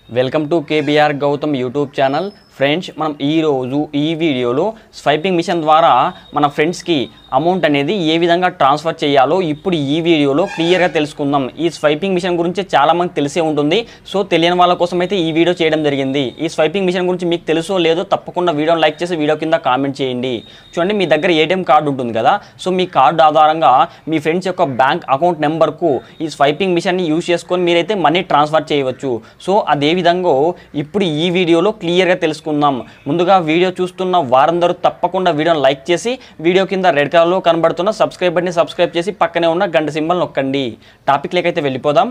welcome to KBR Gautam YouTube channel friends మనం ఈరోజు ఈ వీడియోలో స్వైపింగ్ మిషన్ ద్వారా మన ఫ్రెండ్స్కి అమౌంట్ అనేది ఏ విధంగా ట్రాన్స్ఫర్ చేయాలో ఇప్పుడు ఈ వీడియోలో క్లియర్గా తెలుసుకుందాం ఈ స్వైపింగ్ మిషన్ గురించి చాలా మందికి తెలిసే ఉంటుంది సో తెలియని వాళ్ళ కోసం అయితే ఈ వీడియో చేయడం జరిగింది ఈ స్వైపింగ్ మిషన్ గురించి మీకు తెలుసో లేదో తప్పకుండా వీడియోని లైక్ చేసి వీడియో కింద కామెంట్ చేయండి చూడండి మీ దగ్గర ఏటీఎం కార్డు ఉంటుంది కదా సో మీ కార్డు ఆధారంగా మీ ఫ్రెండ్స్ యొక్క బ్యాంక్ అకౌంట్ నెంబర్కు ఈ స్వైపింగ్ మిషన్ని యూజ్ చేసుకొని మీరైతే మనీ ట్రాన్స్ఫర్ చేయవచ్చు సో అదే విధంగా ఇప్పుడు ఈ వీడియోలో క్లియర్గా తెలుసుకుందాం ముందుగా వీడియో చూస్తున్న వారందరూ తప్పకుండా వీడియోని లైక్ చేసి వీడియో కింద రెడ్ కలర్లో కనబడుతున్న సబ్స్క్రైబ్ బటన్ని సబ్స్క్రైబ్ చేసి పక్కనే ఉన్న గంట సింబల్ నొక్కండి టాపిక్ లేకైతే వెళ్ళిపోదాం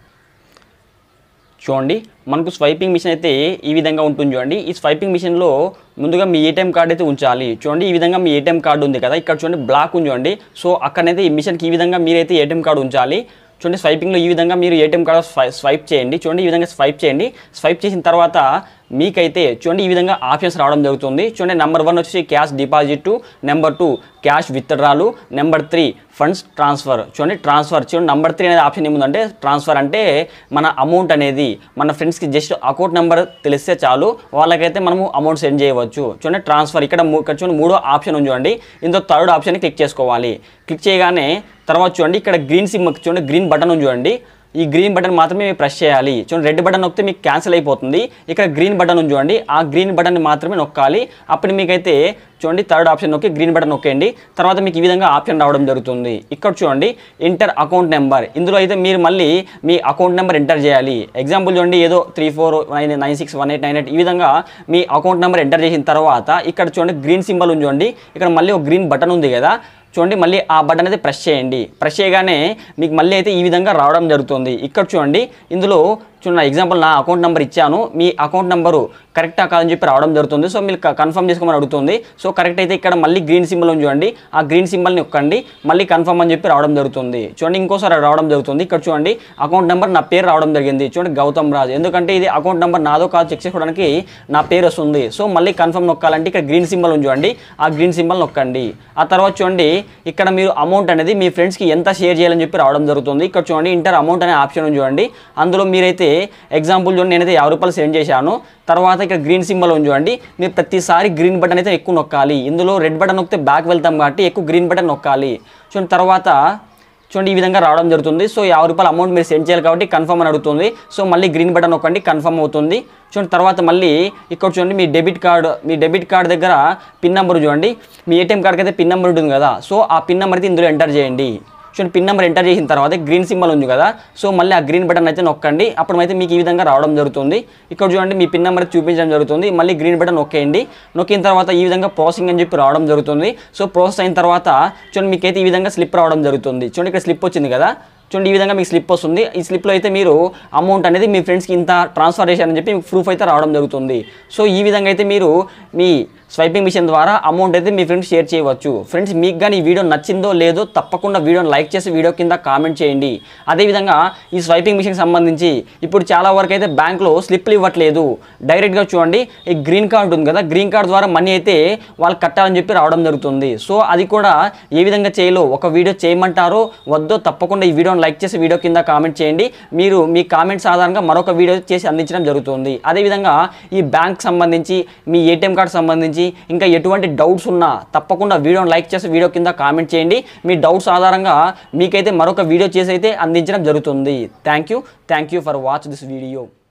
చూడండి మనకు స్వైపింగ్ మిషన్ అయితే ఈ విధంగా ఉంటుంది చూడండి ఈ స్వైపింగ్ మిషన్లో ముందుగా మీ ఏటీఎం కార్డు అయితే ఉంచాలి చూడండి ఈ విధంగా మీ ఏటీఎం కార్డు ఉంది కదా ఇక్కడ చూడండి బ్లాక్ ఉంది చూడండి సో అక్కడైతే ఈ మిషన్కి ఈ విధంగా మీరైతే ఏటీఎం కార్డు ఉంచాలి చూడండి స్వైపింగ్లో ఈ విధంగా మీరు ఏటీఎం కార్డు స్వై స్వైప్ చేయండి చూడండి ఈ విధంగా స్వైప్ చేయండి స్వైప్ చేసిన తర్వాత మీకైతే చూడండి ఈ విధంగా ఆప్షన్స్ రావడం జరుగుతుంది చూడండి నెంబర్ వన్ వచ్చి cash deposit number two cash విత్డ్రాలు నెంబర్ త్రీ ఫండ్స్ ట్రాన్స్ఫర్ చూడండి ట్రాన్స్ఫర్ చూడండి నెంబర్ త్రీ అనేది ఆప్షన్ ఏముందంటే ట్రాన్స్ఫర్ అంటే మన అమౌంట్ అనేది మన ఫ్రెండ్స్కి జస్ట్ అకౌంట్ నెంబర్ తెలిస్తే చాలు వాళ్ళకైతే మనము అమౌంట్ సెండ్ చేయవచ్చు చూడండి ట్రాన్స్ఫర్ ఇక్కడ మూ- ఇక్కడ చూడండి మూడో ఆప్షన్ ఉంది చూడండి ఇందులో థర్డ్ ఆప్షన్ క్లిక్ చేసుకోవాలి క్లిక్ చేయగానే తర్వాత చూడండి ఇక్కడ గ్రీన్ సిమ్ చూడండి గ్రీన్ బటన్ ఉంది చూడండి ఈ గ్రీన్ బటన్ మాత్రమే మీరు ప్రెస్ చేయాలి చూడండి రెడ్ బటన్ నొక్కితే మీకు క్యాన్సిల్ అయిపోతుంది ఇక్కడ గ్రీన్ బటన్ ఉంది చూడండి ఆ గ్రీన్ బటన్ మాత్రమే నొక్కాలి అప్పుడు మీకైతే చూడండి థర్డ్ ఆప్షన్ నొక్కి గ్రీన్ బటన్ నొక్కండి తర్వాత మీకు ఈ విధంగా ఆప్షన్ రావడం జరుగుతుంది ఇక్కడ చూడండి ఎంటర్ అకౌంట్ నెంబర్ ఇందులో అయితే మీరు మళ్ళీ మీ అకౌంట్ నెంబర్ ఎంటర్ చేయాలి ఎగ్జాంపుల్ చూడండి ఏదో three four nine nine six one eight nine eight ఈ విధంగా మీ అకౌంట్ నెంబర్ ఎంటర్ చేసిన తర్వాత ఇక్కడ చూడండి గ్రీన్ సింబల్ ఉంది చూడండి ఇక్కడ మళ్ళీ ఒక గ్రీన్ బటన్ ఉంది కదా చూడండి మళ్ళీ ఆ బటన్ అయితే ప్రెస్ చేయండి ప్రెస్ చేయగానే మీకు మళ్ళీ అయితే ఈ విధంగా రావడం జరుగుతుంది ఇక్కడ చూడండి ఇందులో చూడండి ఎగ్జాంపుల్ నా అకౌంట్ నెంబర్ ఇచ్చాను మీ అకౌంట్ నెంబరు కరెక్టా కాదని చెప్పి రావడం జరుగుతుంది సో మీరు కన్ఫర్మ్ చేసుకోమని అడుగుతుంది సో కరెక్ట్ అయితే ఇక్కడ మళ్ళీ గ్రీన్ సింబల్ ఉంది చూడండి ఆ గ్రీన్ సింబల్ని నొక్కండి మళ్ళీ కన్ఫర్మ్ అని చెప్పి రావడం జరుగుతుంది చూడండి ఇంకోసారి రావడం జరుగుతుంది ఇక్కడ చూడండి అకౌంట్ నెంబర్ నా పేరు రావడం జరిగింది చూడండి గౌతమ్ రాజ్ ఎందుకంటే ఇది అకౌంట్ నెంబర్ నాదో కాదు చెక్ చేసుకోవడానికి నా పేరు వస్తుంది సో మళ్ళీ కన్ఫర్మ్ నొక్కాలంటే ఇక్కడ గ్రీన్ సింబల్ ఉంది చూడండి ఆ గ్రీన్ సింబల్ నొక్కండి ఆ తర్వాత చూడండి ఇక్కడ మీరు అమౌంట్ అనేది మీ ఫ్రెండ్స్కి ఎంత షేర్ చేయాలని చెప్పి రావడం జరుగుతుంది ఇక్కడ చూడండి ఇంటర్ అమౌంట్ అనే ఆప్షన్ ఉంది చూడండి అందులో మీరైతే ఎగ్జాంపుల్ చూడండి నేనైతే యాభై రూపాయలు సెండ్ చేశాను తర్వాత ఇక్కడ గ్రీన్ సింబల్ ఉంది చూడండి మీరు ప్రతిసారి గ్రీన్ బటన్ అయితే ఎక్కువ నొక్కాలి ఇందులో రెడ్ బటన్ నొక్కితే బ్యాక్ వెళ్తాం కాబట్టి ఎక్కువ గ్రీన్ బటన్ నొక్కాలి చూడండి తర్వాత చూడండి ఈ విధంగా రావడం జరుగుతుంది సో యాభై రూపాయల అమౌంట్ మీరు సెండ్ చేయాలి కాబట్టి కన్ఫర్మ్ అని అడుగుతుంది సో మళ్ళీ గ్రీన్ బటన్ నొక్కండి కన్ఫర్మ్ అవుతుంది చూడండి తర్వాత మళ్ళీ ఇక్కడ చూడండి మీ డెబిట్ కార్డ్ మీ డెబిట్ కార్డ్ దగ్గర పిన్ నెంబర్ చూడండి మీ ఏటీఎం కార్డ్కి అయితే పిన్ నెంబర్ ఉంటుంది కదా సో ఆ పిన్ నెంబర్ అయితే ఇందులో ఎంటర్ చేయండి చూడండి పిన్ నెంబర్ ఎంటర్ చేసిన తర్వాత గ్రీన్ సింబల్ ఉంది కదా సో మళ్ళీ ఆ గ్రీన్ బటన్ అయితే నొక్కండి అప్పుడు అయితే మీకు ఈ విధంగా రావడం జరుగుతుంది ఇక్కడ చూడండి మీ పిన్ నెంబర్ చూపించడం జరుగుతుంది మళ్ళీ గ్రీన్ బటన్ నొక్కేయండి నొక్కిన తర్వాత ఈ విధంగా ప్రాసెసింగ్ అని చెప్పి రావడం జరుగుతుంది సో ప్రాసెస్ అయిన తర్వాత చూడండి మీకైతే ఈ విధంగా స్లిప్ రావడం జరుగుతుంది చూడండి ఇక్కడ స్లిప్ వచ్చింది కదా చూడండి ఈ విధంగా మీకు స్లిప్ వస్తుంది ఈ స్లిప్లో అయితే మీరు అమౌంట్ అనేది మీ ఫ్రెండ్స్కి ఇంత ట్రాన్స్ఫర్ చేశారని చెప్పి మీకు ప్రూఫ్ అయితే రావడం జరుగుతుంది సో ఈ విధంగా అయితే మీరు మీ స్వైపింగ్ మిషన్ ద్వారా అమౌంట్ అయితే మీ ఫ్రెండ్స్ షేర్ చేయవచ్చు ఫ్రెండ్స్ మీకు కానీ ఈ వీడియో నచ్చిందో లేదో తప్పకుండా వీడియోని లైక్ చేసి వీడియో కింద కామెంట్ చేయండి అదేవిధంగా ఈ స్వైపింగ్ మిషన్కి సంబంధించి ఇప్పుడు చాలా వరకు అయితే బ్యాంక్లో స్లిప్లు ఇవ్వట్లేదు డైరెక్ట్గా చూడండి ఈ గ్రీన్ కార్డ్ ఉంది కదా గ్రీన్ కార్డ్ ద్వారా మనీ అయితే వాళ్ళు కట్టాలని చెప్పి రావడం జరుగుతుంది సో అది కూడా ఏ విధంగా చేయాలో ఒక వీడియో చేయమంటారో వద్దో తప్పకుండా ఈ వీడియోని లైక్ చేసి వీడియో కింద కామెంట్ చేయండి మీరు మీ కామెంట్స్ ఆధారంగా మరొక వీడియో చేసి అందించడం జరుగుతుంది అదేవిధంగా ఈ బ్యాంక్ సంబంధించి మీ ఏటీఎం కార్డ్ సంబంధించి ఇంకా ఎటువంటి డౌట్స్ ఉన్నా తప్పకుండా వీడియోని లైక్ చేసి వీడియో కింద కామెంట్ చేయండి మీ డౌట్స్ ఆధారంగా మీకైతే మరొక వీడియో చేసి అయితే అందించడం జరుగుతుంది thank you thank you for watch this video